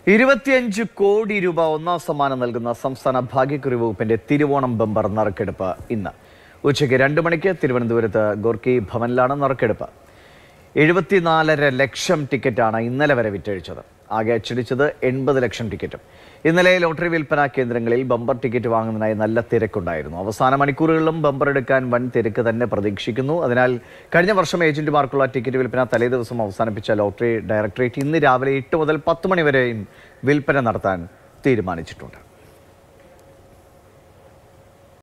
ഇരുപത്തിയഞ്ച് കോടി രൂപ ഒന്നാം സമ്മാനം നൽകുന്ന സംസ്ഥാന ഭാഗ്യക്കുറി വകുപ്പിന്റെ തിരുവോണം ബമ്പർ നറുക്കെടുപ്പ് ഇന്ന് ഉച്ചയ്ക്ക് രണ്ട് മണിക്ക് തിരുവനന്തപുരത്ത് ഗോർക്കി ഭവനിലാണ് നറുക്കെടുപ്പ് എഴുപത്തിനാലര ലക്ഷം ടിക്കറ്റാണ് ഇന്നലെ വരെ വിറ്റഴിച്ചത് ആകെ അച്ചടിച്ചത് എൺപത് ലക്ഷം ടിക്കറ്റും ഇന്നലെ ലോട്ടറി വിൽപ്പനാ കേന്ദ്രങ്ങളിൽ ബമ്പർ ടിക്കറ്റ് വാങ്ങുന്നതിനായി നല്ല തിരക്കുണ്ടായിരുന്നു അവസാന മണിക്കൂറുകളിലും ബമ്പർ എടുക്കാൻ വൻ തിരക്ക് തന്നെ പ്രതീക്ഷിക്കുന്നു അതിനാൽ കഴിഞ്ഞ വർഷം ഏജന്റുമാർക്കുള്ള ടിക്കറ്റ് വിൽപ്പന തലേ ദിവസം അവസാനിപ്പിച്ച ലോട്ടറി ഡയറക്ടറേറ്റ് ഇന്ന് രാവിലെ എട്ട് മുതൽ പത്ത് മണി വരെയും വിൽപ്പന നടത്താൻ തീരുമാനിച്ചിട്ടുണ്ട്